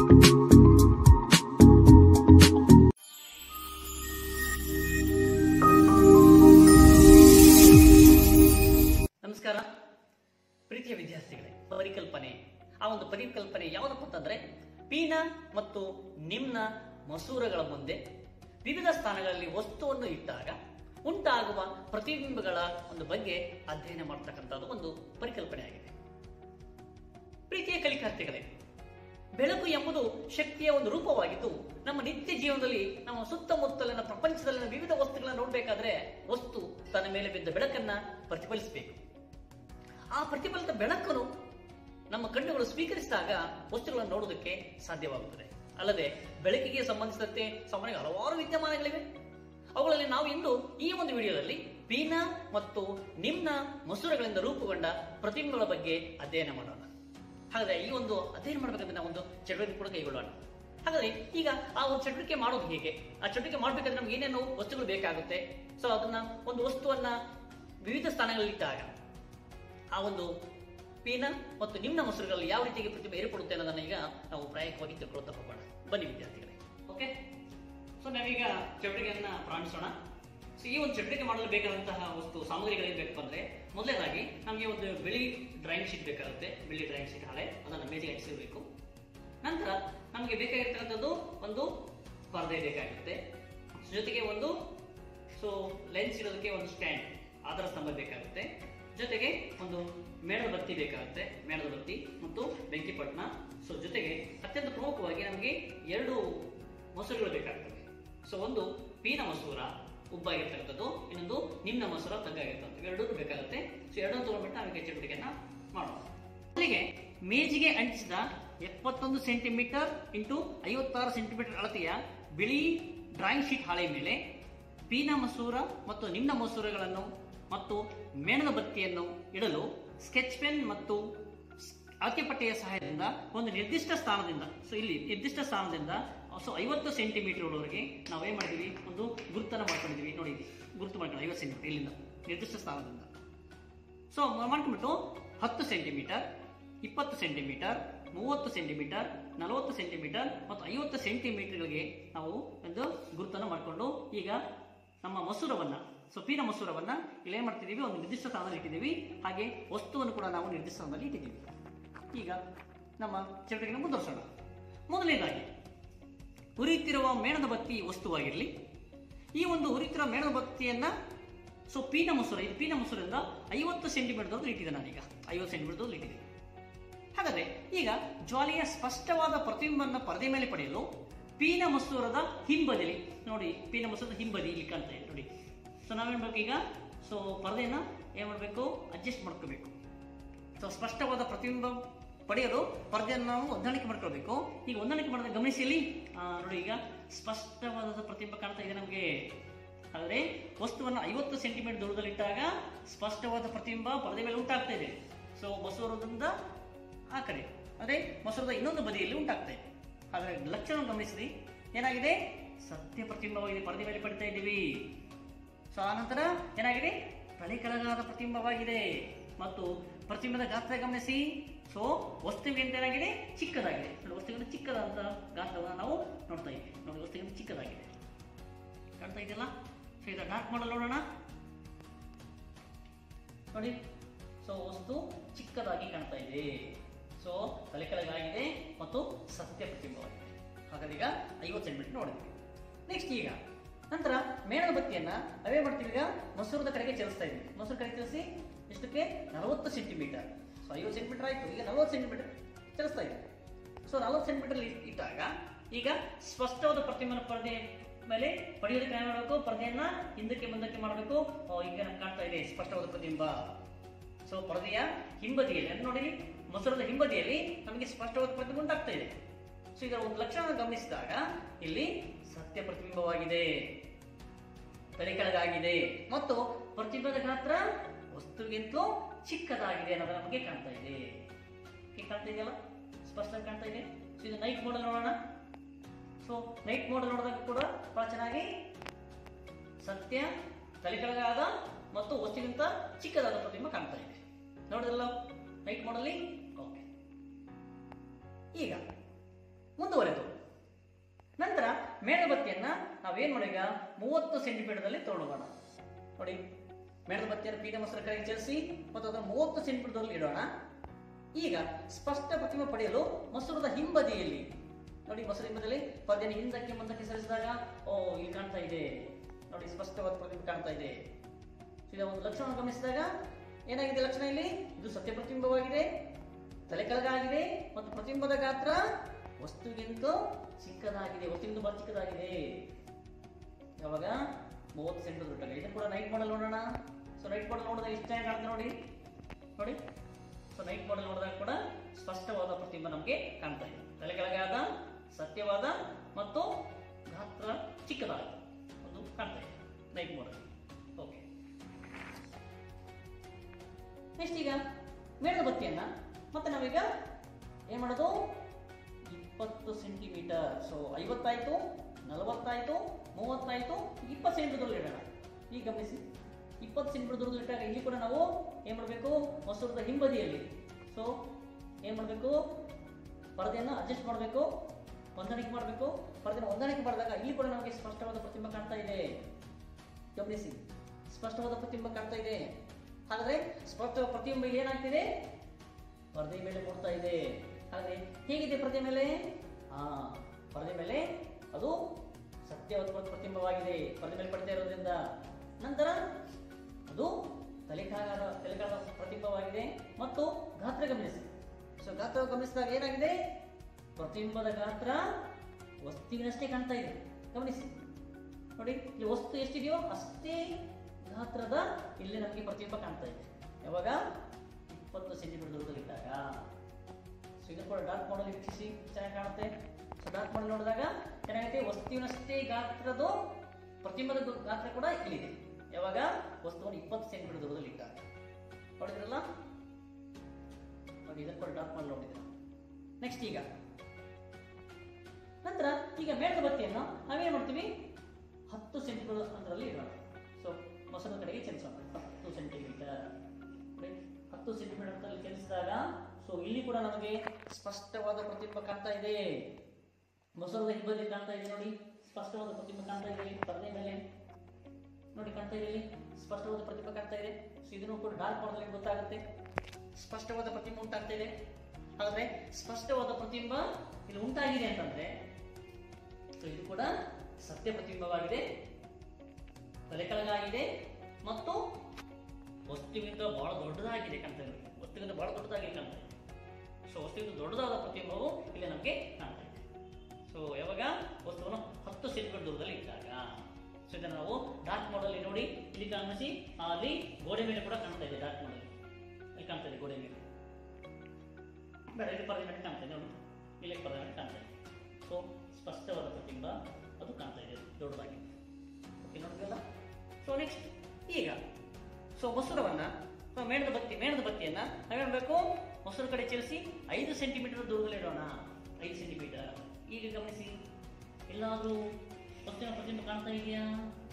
ನಮಸ್ಕಾರ ಪ್ರೀತಿಯ ವಿದ್ಯಾರ್ಥಿಗಳೇ ಪರಿಕಲ್ಪನೆ ಆ ಒಂದು ಪರಿಕಲ್ಪನೆ ಯಾವುದಪ್ಪ ಅಂತಂದ್ರೆ ಪೀನ ಮತ್ತು ನಿಮ್ನ ಮಸೂರಗಳ ಮುಂದೆ ವಿವಿಧ ಸ್ಥಾನಗಳಲ್ಲಿ ವಸ್ತುವನ್ನು ಇಟ್ಟಾಗ ಉಂಟಾಗುವ ಪ್ರತಿಬಿಂಬಗಳ ಒಂದು ಬಗ್ಗೆ ಅಧ್ಯಯನ ಮಾಡತಕ್ಕಂಥದ್ದು ಒಂದು ಪರಿಕಲ್ಪನೆ ಆಗಿದೆ ಪ್ರೀತಿಯ ಕಲಿಕಾರ್ಥಿಗಳೇ ಬೆಳಕು ಎಂಬುದು ಶಕ್ತಿಯ ಒಂದು ರೂಪವಾಗಿದ್ದು ನಮ್ಮ ನಿತ್ಯ ಜೀವನದಲ್ಲಿ ನಮ್ಮ ಸುತ್ತಮುತ್ತಲಿನ ಪ್ರಪಂಚದಲ್ಲಿನ ವಿವಿಧ ವಸ್ತುಗಳನ್ನ ನೋಡಬೇಕಾದ್ರೆ ವಸ್ತು ತನ್ನ ಮೇಲೆ ಬಿದ್ದ ಬೆಳಕನ್ನ ಪ್ರತಿಫಲಿಸಬೇಕು ಆ ಪ್ರತಿಫಲಿತ ಬೆಳಕನ್ನು ನಮ್ಮ ಕಣ್ಣುಗಳು ಸ್ವೀಕರಿಸಿದಾಗ ವಸ್ತುಗಳನ್ನು ನೋಡುವುದಕ್ಕೆ ಸಾಧ್ಯವಾಗುತ್ತದೆ ಅಲ್ಲದೆ ಬೆಳಕಿಗೆ ಸಂಬಂಧಿಸಿದಂತೆ ಸಾಮಾನ್ಯ ಹಲವಾರು ವಿದ್ಯಮಾನಗಳಿವೆ ಅವುಗಳಲ್ಲಿ ನಾವು ಇಂದು ಈ ಒಂದು ವಿಡಿಯೋದಲ್ಲಿ ಪೀನ ಮತ್ತು ನಿಮ್ನ ಮಸೂರಗಳಿಂದ ರೂಪುಗೊಂಡ ಪ್ರತಿಬಿಂಬಗಳ ಬಗ್ಗೆ ಅಧ್ಯಯನ ಮಾಡೋಣ ಹಾಗಾದ್ರೆ ಈ ಒಂದು ಅಧ್ಯಯನ ಮಾಡಬೇಕಂದ್ರೆ ನಾವು ಒಂದು ಚಟುವಟಿಕೆ ಕೂಡ ಕೈಗೊಳ್ಳೋಣ ಹಾಗಾದ್ರೆ ಈಗ ಆ ಒಂದು ಚಟುವಟಿಕೆ ಮಾಡೋದು ಹೇಗೆ ಆ ಚಟುವಟಿಕೆ ಮಾಡಬೇಕಾದ್ರೆ ನಮ್ಗೆ ಏನೇನು ವಸ್ತುಗಳು ಬೇಕಾಗುತ್ತೆ ಸೊ ಅದನ್ನ ಒಂದು ವಸ್ತುವನ್ನ ವಿವಿಧ ಸ್ಥಾನಗಳಲ್ಲಿಟ್ಟಾಗ ಆ ಒಂದು ಪೀನ ಮತ್ತು ನಿಮ್ನ ಮೊಸರುಗಳಲ್ಲಿ ಯಾವ ರೀತಿಯಾಗಿ ಪ್ರತಿಭೆ ಏರ್ಪಡುತ್ತೆ ಅನ್ನೋದನ್ನ ಈಗ ನಾವು ಪ್ರಾಯೋಗಿಕವಾಗಿ ತಿಳ್ಕೊಳ್ತಾ ಹೋಗೋಣ ಬನ್ನಿ ವಿದ್ಯಾರ್ಥಿಗಳೇ ಓಕೆ ಸೊ ನಾವೀಗ ಚಟುವಟಿಕೆಯನ್ನ ಪ್ರಾರಂಭಿಸೋಣ ಸೊ ಈ ಒಂದು ಚಟುವಟಿಕೆ ಮಾಡಲು ಬೇಕಾದಂತಹ ವಸ್ತು ಸಾಮಗ್ರಿಗಳೇನು ಬೇಕಪ್ಪ ಅಂದ್ರೆ ಮೊದಲನೇದಾಗಿ ನಮಗೆ ಒಂದು ಬಿಳಿ ಡ್ರಾಯಿಂಗ್ ಶೀಟ್ ಬೇಕಾಗುತ್ತೆ ಬಿಳಿ ಡ್ರಾಯಿಂಗ್ ಶೀಟ್ ಹಾಳೆ ಅದನ್ನು ಮೇಜಿಗೆ ಹಚ್ಚಿರಬೇಕು ನಂತರ ನಮಗೆ ಬೇಕಾಗಿರ್ತಕ್ಕಂಥದ್ದು ಒಂದು ಪರದೆ ಬೇಕಾಗುತ್ತೆ ಜೊತೆಗೆ ಒಂದು ಸೊ ಲೆನ್ಸ್ ಇಡೋದಕ್ಕೆ ಒಂದು ಸ್ಟ್ಯಾಂಡ್ ಆಧಾರ ಸ್ತಂಭ ಬೇಕಾಗುತ್ತೆ ಜೊತೆಗೆ ಒಂದು ಮೇಣದ ಬತ್ತಿ ಬೇಕಾಗುತ್ತೆ ಮೇಣದ ಬತ್ತಿ ಮತ್ತು ಬೆಂಕಿ ಪಟ್ಟಣ ಸೊ ಜೊತೆಗೆ ಅತ್ಯಂತ ಪ್ರಮುಖವಾಗಿ ನಮಗೆ ಎರಡು ಮೊಸರುಗಳು ಬೇಕಾಗ್ತವೆ ಸೊ ಒಂದು ಪೀನ ಮಸೂರ ಉಬ್ಬಾಗಿರ್ತಕ್ಕಂಥದ್ದು ಇನ್ನೊಂದು ನಿಮ್ನ ಮಸೂರ ತಗ್ಗಾಗಿರ್ತಕ್ಕಂಥದ್ದು ಎರಡೂ ಬೇಕಾಗುತ್ತೆ ಸೊ ಎರಡನ್ನು ತಗೊಂಡ್ಬಿಟ್ಟು ನಾವೀಗ ಚಟುವಟಿಕೆಯನ್ನ ಮಾಡೋಣ ಮೊದಲಿಗೆ ಮೇಜಿಗೆ ಅಂಟಿಸಿದ ಎಪ್ಪತ್ತೊಂದು ಸೆಂಟಿಮೀಟರ್ ಇಂಟು ಐವತ್ತಾರು ಸೆಂಟಿಮೀಟರ್ ಅಳತೆಯ ಬಿಳಿ ಡ್ರಾಯಿಂಗ್ ಶೀಟ್ ಹಾಳೆ ಮೇಲೆ ಪೀನ ಮಸೂರ ಮತ್ತು ನಿಮ್ನ ಮಸೂರಗಳನ್ನು ಮತ್ತು ಮೇಣದ ಬತ್ತಿಯನ್ನು ಇಡಲು ಸ್ಕೆಚ್ ಪೆನ್ ಮತ್ತು ಅಳತೆ ಪಟ್ಟಿಯ ಸಹಾಯದಿಂದ ಒಂದು ನಿರ್ದಿಷ್ಟ ಸ್ಥಾನದಿಂದ ಸೊ ಇಲ್ಲಿ ನಿರ್ದಿಷ್ಟ ಸ್ಥಾನದಿಂದ ಸೊ ಐವತ್ತು ಸೆಂಟಿಮೀಟರ್ವರೆಗೆ ನಾವು ಏನ್ ಮಾಡಿದೀವಿ ಒಂದು ಗುರುತನ್ನು ಮಾಡ್ಕೊಂಡಿದೀವಿ ನೋಡಿ ಇಲ್ಲಿ ಗುರುತು ಮಾಡ್ಕೊಂಡು ಐವತ್ತು ಸೆಂಟಿಮೀಟರ್ ಇಲ್ಲಿಂದ ನಿರ್ದಿಷ್ಟ ಸ್ಥಾನದಿಂದ ಸೊ ಮಾಡ್ಕೊಂಡ್ಬಿಟ್ಟು ಹತ್ತು ಸೆಂಟಿಮೀಟರ್ ಇಪ್ಪತ್ತು ಸೆಂಟಿಮೀಟರ್ ಮೂವತ್ತು ಸೆಂಟಿಮೀಟರ್ ನಲವತ್ತು ಸೆಂಟಿಮೀಟರ್ ಮತ್ತು ಐವತ್ತು ಸೆಂಟಿಮೀಟರ್ಗಳಿಗೆ ನಾವು ಒಂದು ಗುರುತನ್ನು ಮಾಡಿಕೊಂಡು ಈಗ ನಮ್ಮ ಮಸೂರವನ್ನ ಸೊ ಪೀನ ಮಸೂರವನ್ನ ಇಲ್ಲಿ ಏನ್ ಮಾಡ್ತಿದ್ದೀವಿ ಒಂದು ನಿರ್ದಿಷ್ಟ ಸ್ಥಾನದಲ್ಲಿ ಇಟ್ಟಿದ್ದೀವಿ ಹಾಗೆ ವಸ್ತುವನ್ನು ಕೂಡ ನಾವು ನಿರ್ದಿಷ್ಟ ಸ್ಥಾನದಲ್ಲಿ ಇಟ್ಟಿದ್ದೀವಿ ಈಗ ನಮ್ಮ ಚಟುವಟಿಕೆಯನ್ನು ಮುಂದುವರಿಸೋಣ ಮೊದಲನೇದಾಗಿ ಉರಿಯುತ್ತಿರುವ ಮೇಣದ ಬತ್ತಿ ವಸ್ತುವಾಗಿರಲಿ ಈ ಒಂದು ಉರಿಯುತ್ತಿರುವ ಮೇಣದ ಬತ್ತಿಯನ್ನ ಸೊ ಪೀನ ಮಸೂರ ಇದು ಪೀನ ಮಸೂರಿಂದ ಐವತ್ತು ಸೆಂಟಿಮೀಟರ್ ಇಟ್ಟಿದೆ ನಾನೀಗ ಐವತ್ತು ಸೆಂಟಿಮೀಟರ್ ಇಟ್ಟಿದೆ ಹಾಗಾದ್ರೆ ಈಗ ಜ್ವಾಲೆಯ ಸ್ಪಷ್ಟವಾದ ಪ್ರತಿಬಿಂಬವನ್ನು ಪರದೆ ಮೇಲೆ ಪಡೆಯಲು ಪೀನ ಮಸೂರದ ಹಿಂಬದಿಲಿ ನೋಡಿ ಪೀನ ಮಸೂರದ ಹಿಂಬದಿ ಇಲ್ಲಿ ಕಾಣ್ತಾ ಇದೆ ನೋಡಿ ಸೊ ನಾವೇನ್ ಮಾಡ್ಬೇಕು ಈಗ ಸೊ ಪರದೆಯನ್ನ ಏನ್ ಮಾಡಬೇಕು ಅಡ್ಜಸ್ಟ್ ಮಾಡ್ಕೋಬೇಕು ಸೊ ಸ್ಪಷ್ಟವಾದ ಪ್ರತಿಬಿಂಬ ಪಡೆಯಲು ಪರದೆಯನ್ನು ನಾವು ಹೊಂದಾಣಿಕೆ ಮಾಡ್ಕೊಳ್ಬೇಕು ಈಗ ಹೊಂದಾಣಿಕೆ ಮಾಡಿದ ಗಮನಿಸಿ ಇಲ್ಲಿ ಆ, ನೋಡಿ ಈಗ ಸ್ಪಷ್ಟವಾದ ಪ್ರತಿಬಿಂಬ ಕಾಣ್ತಾ ಇದೆ ನಮಗೆ ಆದರೆ ವಸ್ತುವನ್ನು ಐವತ್ತು ಸೆಂಟಿಮೀಟರ್ ದೂರದಲ್ಲಿಟ್ಟಾಗ ಸ್ಪಷ್ಟವಾದ ಪ್ರತಿಬಿಂಬ ಪರದೆ ಮೇಲೆ ಉಂಟಾಗ್ತಾ ಇದೆ ಸೊ ಮಸೂರದಿಂದ ಆ ಕಡೆ ಅಂದರೆ ಮಸೂರದ ಇನ್ನೊಂದು ಬದಿಯಲ್ಲಿ ಉಂಟಾಗ್ತಾ ಇದೆ ಆದರೆ ಲಕ್ಷಣ ಗಮನಿಸಿರಿ ಏನಾಗಿದೆ ಸತ್ಯ ಪ್ರತಿಬಿಂಬವಾಗಿದೆ ಪರದೆ ಮೇಲೆ ಪಡಿತಾ ಇದ್ದೀವಿ ಸೊ ಆನಂತರ ಏನಾಗಿದೆ ತಲೆ ಕೆಳಗಾದ ಪ್ರತಿಬಿಂಬವಾಗಿದೆ ಮತ್ತು ಪ್ರತಿಬಿಂಬದ ಗಾತ್ರ ಗಮನಿಸಿ ಸೊ ವಸ್ತುವಿಗಿಂತ ಏನಾಗಿದೆ ಚಿಕ್ಕದಾಗಿದೆ ನೋಡಿ ವಸ್ತುವಿನ ಚಿಕ್ಕದಾದ ಗಾತ್ರವನ್ನು ನಾವು ನೋಡ್ತಾ ಇದ್ದೀವಿ ನೋಡಿ ವಸ್ತುವಿಗಿಂತ ಚಿಕ್ಕದಾಗಿದೆ ಕಾಣ್ತಾ ಇದೆಯಲ್ಲ ಸೊ ಈಗ ಡಾರ್ಕ್ ಮಾಡಲ್ ನೋಡೋಣ ನೋಡಿ ಸೊ ವಸ್ತು ಚಿಕ್ಕದಾಗಿ ಕಾಣ್ತಾ ಇದೆ ಸೊ ತಲೆ ಕೆಳಗಾಗಿದೆ ಮತ್ತು ಸತ್ಯ ಪ್ರತಿಬಿಂಬವಾಗಿದೆ ಹಾಗಾದ್ರೆ ಈಗ ಐವತ್ತು ಸೆಂಟಿಮೀಟರ್ ನೋಡಿದ್ವಿ ನೆಕ್ಸ್ಟ್ ಈಗ ನಂತರ ಮೇಣದ ಬತ್ತಿಯನ್ನ ನಾವೇ ಮಾಡ್ತೀವಿ ಈಗ ಮಸೂರದ ಕಡೆಗೆ ಚಲಿಸ್ತಾ ಇದ್ವಿ ಮಸೂರು ಕಡೆಗೆ ಚಲಿಸಿ ಎಷ್ಟಕ್ಕೆ ನಲವತ್ತು ಸೆಂಟಿಮೀಟರ್ ಸೊ ಐವತ್ತು ಸೆಂಟಿಮೀಟರ್ ಆಯ್ತು ಈಗ ನಲವತ್ತು ಸೆಂಟಿಮೀಟರ್ ಚಲಿಸ್ತಾ ಇದೆ ಸೊ ನಲವತ್ತು ಸೆಂಟಿಮೀಟರ್ ಇಟ್ಟಾಗ ಈಗ ಸ್ಪಷ್ಟವಾದ ಪ್ರತಿಬಿಂಬನ ಪರದೆ ಮೇಲೆ ಪಡೆಯೋದಕ್ಕೆ ಏನು ಮಾಡಬೇಕು ಪರದೆಯನ್ನ ಹಿಂದಕ್ಕೆ ಮುಂದಕ್ಕೆ ಮಾಡಬೇಕು ಓ, ಈಗ ನಮ್ಗೆ ಕಾಣ್ತಾ ಇದೆ ಸ್ಪಷ್ಟವಾದ ಪ್ರತಿಬಿಂಬ ಸೊ ಪರದೆಯ ಹಿಂಬದಿಯಲ್ಲಿ ಅಂದ್ರೆ ನೋಡಿ ಮೊಸರದ ಹಿಂಬದಿಯಲ್ಲಿ ನಮಗೆ ಸ್ಪಷ್ಟವಾದ ಪ್ರತಿಬಿಂಬ ಉಂಟಾಗ್ತಾ ಇದೆ ಸೊ ಇದರ ಒಂದು ಲಕ್ಷಣ ಗಮನಿಸಿದಾಗ ಇಲ್ಲಿ ಸತ್ಯ ಪ್ರತಿಬಿಂಬವಾಗಿದೆ ತಲೆ ಕೆಳಗಾಗಿದೆ ಮತ್ತು ಪ್ರತಿಬಿಂಬದ ಗಾತ್ರ ವಸ್ತುವಿಗಿಂತಲೂ ಚಿಕ್ಕದಾಗಿದೆ ಅನ್ನೋದು ನಮಗೆ ಕಾಣ್ತಾ ಇದೆ ಹೀಗೆ ಕಾಣ್ತಾ ಇದೆಯಲ್ಲ ಸ್ಪಷ್ಟವಾಗಿ ಕಾಣ್ತಾ ಇದೆ ಸೊ ಇದು ನೈಟ್ ಮೋಡಲ್ ನೋಡೋಣ ಸೊ ನೈಟ್ ಮೋಡಲ್ ನೋಡಿದಾಗ ಕೂಡ ಬಹಳ ಚೆನ್ನಾಗಿ ಸತ್ಯ ತಲೆ ಕೆಳಗಾದ ಮತ್ತು ವಸ್ತುವಿಗಿಂತ ಚಿಕ್ಕದಾದ ಪ್ರತಿಬಿಂಬ ಕಾಣ್ತಾ ಇದೆ ನೋಡಿದ್ರಲ್ಲ ನೈಟ್ ಮೋಡಲ್ಲಿ ಓಕೆ ಈಗ ಮುಂದುವರೆದು ನಂತರ ಮೇಣಬತ್ತಿಯನ್ನ ನಾವೇನ್ ಮಾಡೋಣ ಈಗ ಮೂವತ್ತು ಸೆಂಟಿಮೀಟರ್ದಲ್ಲಿ ತೊಗೊಂಡೋಗೋಣ ನೋಡಿ ಮೇಣಬತ್ತಿಯನ್ನು ಪೀನ ಮೊಸರು ಕಡೆಗೆ ಚಲಿಸಿ ಮತ್ತು ಅದನ್ನು ಮೂವತ್ತು ಸೆಂಟಿಮೀಟರ್ದಲ್ಲಿ ಇಡೋಣ ಈಗ ಸ್ಪಷ್ಟ ಪ್ರತಿಮೆ ಪಡೆಯಲು ಮಸೂರದ ಹಿಂಬದಿಯಲ್ಲಿ ನೋಡಿ ಮೊಸರು ಹಿಂಬದಿಯಲ್ಲಿ ಪರ್ದೆಯನ್ನು ಹಿಂದಕ್ಕೆ ಮುಂದಕ್ಕೆ ಸರಿಸಿದಾಗ ಓ ಇಲ್ಲಿ ಕಾಣ್ತಾ ಇದೆ ನೋಡಿ ಸ್ಪಷ್ಟವಾದ ಪ್ರತಿಮೆ ಕಾಣ್ತಾ ಇದೆ ಇದರ ಒಂದು ಲಕ್ಷಣವನ್ನು ಗಮನಿಸಿದಾಗ ಏನಾಗಿದೆ ಲಕ್ಷಣ ಇಲ್ಲಿ ಇದು ಸತ್ಯ ಪ್ರತಿಬಿಂಬವಾಗಿದೆ ತಲೆ ಕೆಳಗಾಗಿದೆ ಮತ್ತು ಪ್ರತಿಬಿಂಬದ ಗಾತ್ರ ವಸ್ತುವಿಗಿಂತ ಚಿಕ್ಕದಾಗಿದೆ ವಸ್ತುವಿಗಿಂತ ಬಹಳ ಚಿಕ್ಕದಾಗಿದೆ ಯಾವಾಗ ಮೂವತ್ತು ಸೆಂಟಿಮೀಟರ್ ಬಿಟ್ಟಾಗ ಇದನ್ನು ಕೂಡ ನೈಟ್ ಮಾಡಲ್ ನೋಡೋಣ ಸೊ ನೈಟ್ ಮಾಡಲ್ ನೋಡಿದಾಗ ಇಷ್ಟ ಕಾಣುತ್ತೆ ನೋಡಿ ನೋಡಿ ಸೊ ನೈಟ್ ಮಾಡಲ್ ನೋಡಿದಾಗ ಕೂಡ ಸ್ಪಷ್ಟವಾದ ಪ್ರತಿಬಿಂಬ ನಮಗೆ ಕಾಣ್ತಾ ಇದೆ ತಲೆ ಕೆಳಗಾದ ಸತ್ಯವಾದ ಮತ್ತು ಗಾತ್ರ ಚಿಕ್ಕದಾದ ಒಂದು ಕಾಣ್ತಾ ಇದೆ ನೈಟ್ ಮಾಡಲ್ ಓಕೆ ನೆಕ್ಸ್ಟ್ ಈಗ ಮೇಣದ ಬತ್ತಿಯನ್ನ ಮತ್ತೆ ನಾವೀಗ ಏನ್ ಮಾಡೋದು ಇಪ್ಪತ್ತು ಸೆಂಟಿಮೀಟರ್ ಸೊ ಐವತ್ತಾಯ್ತು ನಲವತ್ತಾಯ್ತು ಮೂವತ್ತಾಯ್ತು ಇಪ್ಪತ್ತು ಸೆಂಟಿಮೀಟರ್ ಇಡೋಣ ಈಗ ಗಮನಿಸಿ ಇಪ್ಪತ್ತು ಸೆಂಟಿಮೀಟರ್ ದೂರದಲ್ಲಿ ಇಟ್ಟಾಗ ಇಲ್ಲಿ ಕೂಡ ನಾವು ಏನ್ ಮಾಡಬೇಕು ಮೊಸರದ ಹಿಂಬದಿಯಲ್ಲಿ ಸೊ ಏನ್ ಮಾಡಬೇಕು ಪರದೆಯನ್ನು ಅಡ್ಜಸ್ಟ್ ಮಾಡಬೇಕು ಹೊಂದಾಣಿಕೆ ಮಾಡಬೇಕು ಪರದೆಯನ್ನು ಹೊಂದಾಣಿಕೆ ಮಾಡಿದಾಗ ಇಲ್ಲಿ ಕೂಡ ನಮಗೆ ಸ್ಪಷ್ಟವಾದ ಪ್ರತಿಬಿಂಬ ಕಾಣ್ತಾ ಇದೆ ಗಮನಿಸಿ ಸ್ಪಷ್ಟವಾದ ಪ್ರತಿಬಿಂಬ ಕಾಣ್ತಾ ಇದೆ ಹಾಗಾದ್ರೆ ಸ್ಪಷ್ಟ ಪ್ರತಿಬಿಂಬ ಏನಾಗ್ತಿದೆ ಪರದೆ ಮೇಲೆ ಮೂಡ್ತಾ ಇದೆ ಹಾಗಾದ್ರೆ ಹೇಗಿದೆ ಪರದೆ ಮೇಲೆ ಆ ಪರದೆ ಮೇಲೆ ಅದು ಸತ್ಯವಾದ ಪ್ರತಿಬಿಂಬವಾಗಿದೆ ಪರದೆ ಮೇಲೆ ಪಡ್ತಾ ಇರೋದ್ರಿಂದ ನಂತರ ಅದು ತಲೆಕಾಗದ ತಲೆಕಾಗದ ಪ್ರತಿಬಿಂಬವಾಗಿದೆ ಮತ್ತು ಗಾತ್ರ ಗಮನಿಸಿ ಸೊ ಗಾತ್ರ ಗಮನಿಸಿದಾಗ ಏನಾಗಿದೆ ಪ್ರತಿಬಿಂಬದ ಗಾತ್ರ ವಸ್ತುವಿನಷ್ಟೇ ಕಾಣ್ತಾ ಇದೆ ಗಮನಿಸಿ ನೋಡಿ ಇಲ್ಲಿ ವಸ್ತು ಎಷ್ಟಿದೆಯೋ ಅಷ್ಟೇ ಗಾತ್ರದ ಇಲ್ಲಿ ನಮಗೆ ಪ್ರತಿಬಿಂಬ ಕಾಣ್ತಾ ಇದೆ ಯಾವಾಗ ಇಪ್ಪತ್ತು ಸೆಂಟಿಮೀಟರ್ ದೂರದಲ್ಲಿ ಇದ್ದಾಗ ಸೊ ಇದು ಕೂಡ ಡಾರ್ಕ್ ಮಾಡಲ್ ವೀಕ್ಷಿಸಿ ಚೆನ್ನಾಗಿ ಕಾಣುತ್ತೆ ಸೊ ಡಾರ್ಕ್ ಮಾಡಲ್ ನೋಡಿದಾಗ ಏನಾಗುತ್ತೆ ವಸ್ತುವಿನಷ್ಟೇ ಗಾತ್ರದ ಪ್ರತಿಬಿಂಬದ ಗ- ಗಾತ್ರ ಕೂಡ ಇಲ್ಲಿದೆ ಯಾವಾಗ ವಸ್ತುವನ್ನು ಇಪ್ಪತ್ತು ಸೆಂಟಿಮೀಟರ್ ದೂರದಲ್ಲಿ ಇಟ್ಟಾಗ ನೋಡಿದ್ರಲ್ಲ ನೋಡಿ ಇದನ್ನು ಕೂಡ ಡಾರ್ಕ್ ಮಾಡಲ್ ನೋಡಿದ್ರೆ ನೆಕ್ಸ್ಟ್ ಈಗ ನಂತರ ಈಗ ಮೇಣದ ಬತ್ತಿಯನ್ನು ನಾವೇನ್ ಮಾಡ್ತೀವಿ ಹತ್ತು ಸೆಂಟಿಮೀಟರ್ ಅಂತರಲ್ಲಿ ಇಡೋಣ ಸೊ ಮೊಸರು ಕಡೆಗೆ ಚಲಿಸೋಣ ಹತ್ತು ಸೆಂಟಿಮೀಟರ್ ನೋಡಿ, ಹತ್ತು ಸೆಂಟಿಮೀಟರ್ ಅಂತರಲ್ಲಿ ಚಲಿಸಿದಾಗ ಸೊ ಇಲ್ಲಿ ಕೂಡ ನಮಗೆ ಸ್ಪಷ್ಟವಾದ ಪ್ರತಿಬಿಂಬ ಕಾಣ್ತಾ ಇದೆ ಮೊಸರದ ಹಿಂಬದಿ ಕಾಣ್ತಾ ಇದೆ ನೋಡಿ ಸ್ಪಷ್ಟವಾದ ಪ್ರತಿಬಿಂಬ ಕಾಣ್ತಾ ಇದೆ ಇಲ್ಲಿ ಪರದೆ ಮೇಲೆ ನೋಡಿ ಕಾಣ್ತಾ ಇದೆ ಇಲ್ಲಿ ಸ್ಪಷ್ಟವಾದ ಪ್ರತಿಬಿಂಬ ಕಾಣ್ತಾ ಇದೆ ಸೊ ಇದನ್ನು ಕೂಡ ಡಾರ್ಕ್ ಮಾಡೋದ್ರಲ್ಲಿ ಗೊತ್ತಾಗುತ್ತೆ ಸ್ಪಷ್ಟವಾದ ಪ್ರತಿಬಿಂಬ ಉಂಟಾಗ್ತಾ ಇದೆ ಹಾಗಾದ್ರೆ ಸ್ಪಷ್ಟವಾದ ಪ್ರತಿಬಿಂಬ ಇಲ್ಲಿ ಉಂಟಾಗಿದೆ ಅಂತಂದ್ರೆ ಸೊ ಇದು ಕೂಡ ಸತ್ಯ ಪ್ರತಿಬಿಂಬವಾಗಿದೆ ತಲೆ ಕೆಳಗಾಗಿದೆ ಮತ್ತು ವಸ್ತುವಿಗಿಂತ ಬಹಳ ದೊಡ್ಡದಾಗಿದೆ ಕಾಣ್ತಾ ಇದೆ ವಸ್ತುವಿಗಿಂತ ಬಹಳ ದೊಡ್ಡದಾಗಿ ಕಾಣ್ತಾ ಇದೆ ಸೊ ವಸ್ತುವಿಗಿಂತ ದೊಡ್ಡದಾದ ಪ್ರತಿಬಿಂಬವು ಇಲ್ಲಿ ನಮಗೆ ಕಾಣ್ತಾ ಇದೆ ಸೊ ಯಾವಾಗ ವಸ್ತುವನ್ನು ಹತ್ತು ಸೆಂಟಿಮೀಟರ್ ದೂರದಲ್ಲಿ ಇಟ್ಟಾಗ ಸೊ ಇದನ್ನು ನಾವು ಡಾರ್ಕ್ ಮಾಡಲ್ ನೋಡಿ ಇಲ್ಲಿ ಗಮನಿಸಿ ಅಲ್ಲಿ ಗೋಡೆ ಮೇಲೆ ಕೂಡ ಕಾಣ್ತಾ ಇದೆ ಡಾರ್ಕ್ ಮಾಡಲ್ ಇಲ್ಲಿ ಕಾಣ್ತಾ ಇದೆ ಗೋಡೆ ಮೇಲೆ ಬೇಡ ಇಲ್ಲಿ ಪರದೆ ಮೇಲೆ ಕಾಣ್ತಾ ಇದೆ ನೋಡಿ ಇಲ್ಲಿ ಪರದೆ ಮೇಲೆ ಕಾಣ್ತಾ ಇದೆ ಸೊ ಸ್ಪಷ್ಟವಾದ ಪ್ರತಿಬಿಂಬ ಅದು ಕಾಣ್ತಾ ಇದೆ ದೊಡ್ಡದಾಗಿ ಓಕೆ ನೋಡಿದ್ರಲ್ಲ ಸೊ ನೆಕ್ಸ್ಟ್ ಈಗ ಸೊ ಮೊಸರವನ್ನ ಸೊ ಮೇಣದ ಬತ್ತಿ ಮೇಣದ ಬತ್ತಿಯನ್ನ ನಾವೇನ್ ಮಾಡಬೇಕು ಮೊಸರು ಕಡೆ ಚಲಿಸಿ ಐದು ಸೆಂಟಿಮೀಟರ್ ದೂರದಲ್ಲಿ ಇಡೋಣ ಐದು ಸೆಂಟಿಮೀಟರ್ ಈಗ ಗಮನಿಸಿ ಎಲ್ಲಾದ್ರೂ ವಸ್ತುವಿನ ಪ್ರತಿಬಿಂಬ ಕಾಣ್ತಾ ಇದೆಯಾ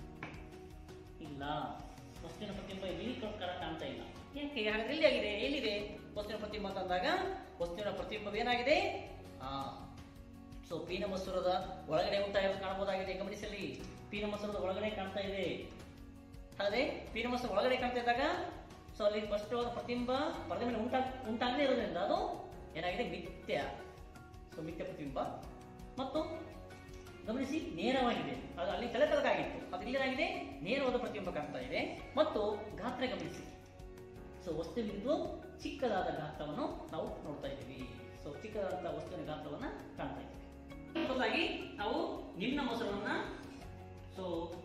ಇಲ್ಲ ವಸ್ತುವಿನ ಪ್ರತಿಬಿಂಬ ಇಲ್ಲಿ ಕಾ- ಕಾಣ್ತಾ ಇಲ್ಲ ಯಾಕೆ ಹಾಗಾದ್ರೆ ಎಲ್ಲಿ ಆಗಿದೆ ಎಲ್ಲಿದೆ ವಸ್ತುವಿನ ಪ್ರತಿಬಿಂಬ ಅಂತ ಅಂದಾಗ ವಸ್ತುವಿನ ಪ್ರತಿಬಿಂಬ ಏನಾಗಿದೆ ಆ ಸೊ ಪೀನ ಮಸೂರದ ಒಳಗಡೆ ಉಂಟಾಗಿರೋದು ಕಾಣಬಹುದಾಗಿದೆ ಗಮನಿಸಲಿ ಪೀನ ಮಸೂರದ ಒಳಗಡೆ ಕಾಣ್ತಾ ಇದೆ ಹಾಗಾದ್ರೆ ಪೀನ ಮಸೂರ ಒಳಗಡೆ ಕಾಣ್ತಾ ಇದ್ದಾಗ ಸೊ ಅಲ್ಲಿ ಸ್ಪಷ್ಟವಾದ ಪ್ರತಿಬಿಂಬ ಪರದೆ ಮೇಲೆ ಉಂಟಾ ಉಂಟಾಗದೇ ಇರೋದ್ರಿಂದ ಅದು ಏನಾಗಿದೆ ಮಿಥ್ಯ ಸೊ ಮಿಥ್ಯ ಪ್ರತಿಬಿಂಬ ಮತ್ತು ಗಮನಿಸಿ ನೇರವಾಗಿದೆ ಅದು ಅಲ್ಲಿ ತಲೆ ತಲಕಾಗಿತ್ತು ಅದು ಇಲ್ಲೇನಾಗಿದೆ ನೇರವಾದ ಪ್ರತಿಬಿಂಬ ಕಾಣ್ತಾ ಇದೆ ಮತ್ತು ಗಾತ್ರ ಗಮನಿಸಿ ಸೊ ವಸ್ತುವಿಂದು ಚಿಕ್ಕದಾದ ಗಾತ್ರವನ್ನು ನಾವು ನೋಡ್ತಾ ಇದ್ದೀವಿ ಸೊ ಚಿಕ್ಕದಾದಂತಹ ವಸ್ತುವಿನ ಗಾತ್ರವನ್ನ ಕಾಣ್ತಾ ಇದ್ದೀವಿ ಮೊದಲಾಗಿ ನಾವು ನಿಮ್ನ ಮೊಸರನ್ನ ಸೊ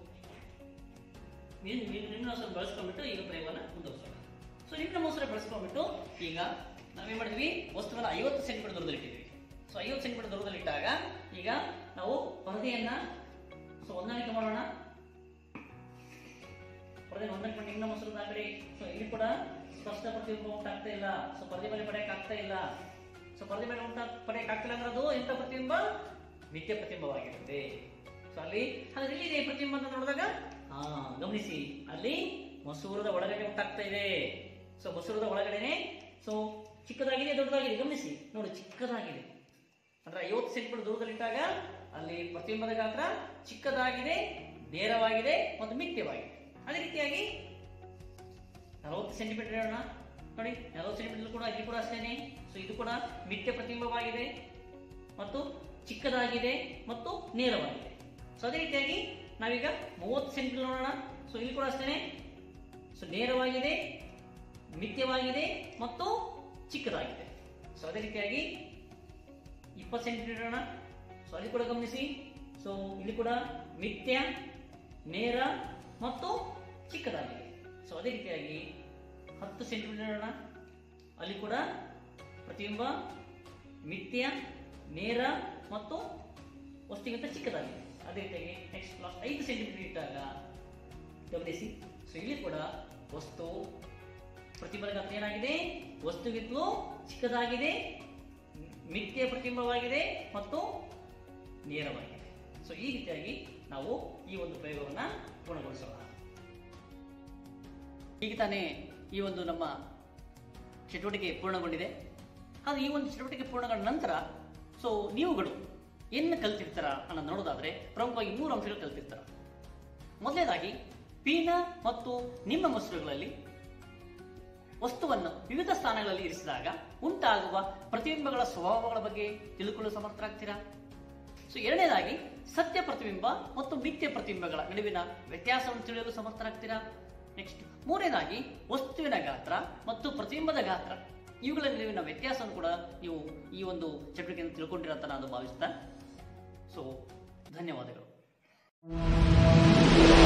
ನಿಮ್ನ ಮೊಸರು ಬಳಸ್ಕೊಂಡ್ಬಿಟ್ಟು ಈಗ ಪ್ರಯೋಗನ ಮುಂದುವರಿಸೋಣ ಸೊ ನಿಮ್ನ ಮೊಸರು ಬಳಸ್ಕೊಂಡ್ಬಿಟ್ಟು ಈಗ ನಾವೇನ್ ಮಾಡಿದ್ವಿ ವಸ್ತುವನ್ನ ಐವತ್ತು ಸೆಂಟಿಮೀಟರ್ ದೂರದಲ್ಲಿ ಇಟ್ಟಿದ್ವಿ ಸೊ ಐವತ್ತು ಸೆಂಟಿಮೀಟರ್ ದೂರದಲ್ಲಿ ಇಟ್ಟಾಗ ಈಗ ನಾವು ಪರದೆಯನ್ನ ಸೊ ಹೊಂದಾಣಿಕೆ ಮಾಡೋಣ ಪರದೆ ಹೊಂದಾಣಿಕೆ ಮಾಡಿ ನಿಮ್ನ ಮೊಸರದ ಅಂಗಡಿ ಸೊ ಇಲ್ಲಿ ಕೂಡ ಸ್ಪಷ್ಟ ಪ್ರತಿಬಿಂಬ ಉಂಟಾಗ್ತಾ ಇಲ್ಲ ಸೊ ಪರದೆ ಮೇಲೆ ಪಡೆಯಕ್ ಆಗ್ತಾ ಇಲ್ಲ ಸೊ ಪರದೆ ಮೇಲೆ ಉಂಟ ಪಡೆಯಕ್ ಆಗ್ತಿಲ್ಲ ಅಂದ್ರೆ ಅದು ಎಂತ ಪ್ರತಿಬಿಂಬ ಮಿಥ್ಯ ಪ್ರತಿಬಿಂಬವಾಗಿರುತ್ತೆ ಸೊ ಅಲ್ಲಿ ಹಾಗಾದ್ರೆ ಎಲ್ಲಿದೆ ಈ ಪ್ರತಿಬಿಂಬ ಅಂತ ನೋಡಿದಾಗ ಹಾ ಗಮನಿಸಿ ಅಲ್ಲಿ ಮಸೂರದ ಒಳಗಡೆ ಉಂಟಾಗ್ತಾ ಇದೆ ಸೊ ಮಸೂರದ ಒಳಗಡೆನೆ ಸೊ ಚಿಕ್ಕದಾಗಿದೆ ದೊಡ್ಡದಾಗಿದೆ ಗಮನಿಸಿ ನೋಡಿ ಚಿಕ್ಕದಾಗಿದೆ ಅಂದ್ರೆ ಐವತ್ತು ಸೆಂಟಿಮೀಟರ್ ದೂರದಲ್ಲಿಟ್ಟಾಗ ಅಲ್ಲಿ ಪ್ರತಿಬಿಂಬದ ಗಾತ್ರ ಚಿಕ್ಕದಾಗಿದೆ ನೇರವಾಗಿದೆ ಮತ್ತು ಮಿಥ್ಯವಾಗಿದೆ ಅದೇ ರೀತಿಯಾಗಿ ನಲವತ್ತು ಸೆಂಟಿಮೀಟರ್ ಹೇಳೋಣ ನೋಡಿ ನಲವತ್ತು ಸೆಂಟಿಮೀಟರ್ ಕೂಡ ಇಲ್ಲಿ ಕೂಡ ಅಷ್ಟೇನೆ ಸೊ ಇದು ಕೂಡ ಮಿಥ್ಯ ಪ್ರತಿಬಿಂಬವಾಗಿದೆ ಮತ್ತು ಚಿಕ್ಕದಾಗಿದೆ ಮತ್ತು ನೇರವಾಗಿದೆ ಸೊ ಅದೇ ರೀತಿಯಾಗಿ ನಾವೀಗ ಮೂವತ್ತು ಸೆಂಟಿಮೀಟರ್ ನೋಡೋಣ ಸೊ ಇಲ್ಲಿ ಕೂಡ ಅಷ್ಟೇನೆ ಸೊ ನೇರವಾಗಿದೆ ಮಿಥ್ಯವಾಗಿದೆ ಮತ್ತು ಚಿಕ್ಕದಾಗಿದೆ ಸೊ ಅದೇ ರೀತಿಯಾಗಿ ಇಪ್ಪತ್ತು ಸೆಂಟಿಮೀಟರ್ ಇಡೋಣ ಸೊ ಅಲ್ಲಿ ಕೂಡ ಗಮನಿಸಿ ಸೊ ಇಲ್ಲಿ ಕೂಡ ಮಿಥ್ಯ ನೇರ ಮತ್ತು ಚಿಕ್ಕದಾಗಿದೆ ಸೊ ಅದೇ ರೀತಿಯಾಗಿ ಹತ್ತು ಸೆಂಟಿಮೀಟರ್ ಇಡೋಣ ಅಲ್ಲಿ ಕೂಡ ಪ್ರತಿಬಿಂಬ ಮಿಥ್ಯ ನೇರ ಮತ್ತು ವಸ್ತುಗಿಂತ ಚಿಕ್ಕದಾಗಿದೆ ಅದೇ ರೀತಿಯಾಗಿ ನೆಕ್ಸ್ಟ್ ಲಾಸ್ಟ್ ಐದು ಸೆಂಟಿಮೀಟರ್ ಇಟ್ಟಾಗ ಗಮನಿಸಿ ಸೊ ಇಲ್ಲಿ ಕೂಡ ವಸ್ತು ಪ್ರತಿಬಿಂಬದ ಗಾತ್ರ ಏನಾಗಿದೆ ವಸ್ತುಗಿಂತಲೂ ಚಿಕ್ಕದಾಗಿದೆ ಮಿಥ್ಯ ಪ್ರತಿಬಿಂಬವಾಗಿದೆ ಮತ್ತು ನೇರವಾಗಿದೆ ಸೊ ಈ ರೀತಿಯಾಗಿ ನಾವು ಈ ಒಂದು ಪ್ರಯೋಗವನ್ನ ಪೂರ್ಣಗೊಳಿಸೋಣ ಈಗ ತಾನೇ ಈ ಒಂದು ನಮ್ಮ ಚಟುವಟಿಕೆ ಪೂರ್ಣಗೊಂಡಿದೆ ಅದು ಈ ಒಂದು ಚಟುವಟಿಕೆ ಪೂರ್ಣಗೊಂಡ ನಂತರ ಸೊ ನೀವುಗಳು ಏನು ಕಲ್ತಿರ್ತಾರ ಅನ್ನೋದು ನೋಡೋದಾದ್ರೆ ಪ್ರಮುಖವಾಗಿ ಮೂರು ಅಂಶಗಳು ಕಲ್ತಿರ್ತಾರ ಮೊದಲನೇದಾಗಿ ಪೀನ ಮತ್ತು ನಿಮ್ಮ ಮೊಸರುಗಳಲ್ಲಿ ವಸ್ತುವನ್ನು ವಿವಿಧ ಸ್ಥಾನಗಳಲ್ಲಿ ಇರಿಸಿದಾಗ ಉಂಟಾಗುವ ಪ್ರತಿಬಿಂಬಗಳ ಸ್ವಭಾವಗಳ ಬಗ್ಗೆ ತಿಳ್ಕೊಳ್ಳಲು ಸಮರ್ಥರಾಗ್ತೀರಾ ಸೊ ಎರಡನೇದಾಗಿ ಸತ್ಯ ಪ್ರತಿಬಿಂಬ ಮತ್ತು ಮಿಥ್ಯ ಪ್ರತಿಬಿಂಬಗಳ ನಡುವಿನ ವ್ಯತ್ಯಾಸವನ್ನು ತಿಳಿಯಲು ಸಮರ್ಥರಾಗ್ತೀರಾ ನೆಕ್ಸ್ಟ್ ಮೂರನೇದಾಗಿ ವಸ್ತುವಿನ ಗಾತ್ರ ಮತ್ತು ಪ್ರತಿಬಿಂಬದ ಗಾತ್ರ ಇವುಗಳ ನಡುವಿನ ವ್ಯತ್ಯಾಸವನ್ನು ಕೂಡ ನೀವು ಈ ಒಂದು ಚಟುವಟಿಕೆಯನ್ನು ತಿಳ್ಕೊಂಡಿರ ಅಂತ ನಾನು ಭಾವಿಸ್ತಾ ಸೊ ಧನ್ಯವಾದಗಳು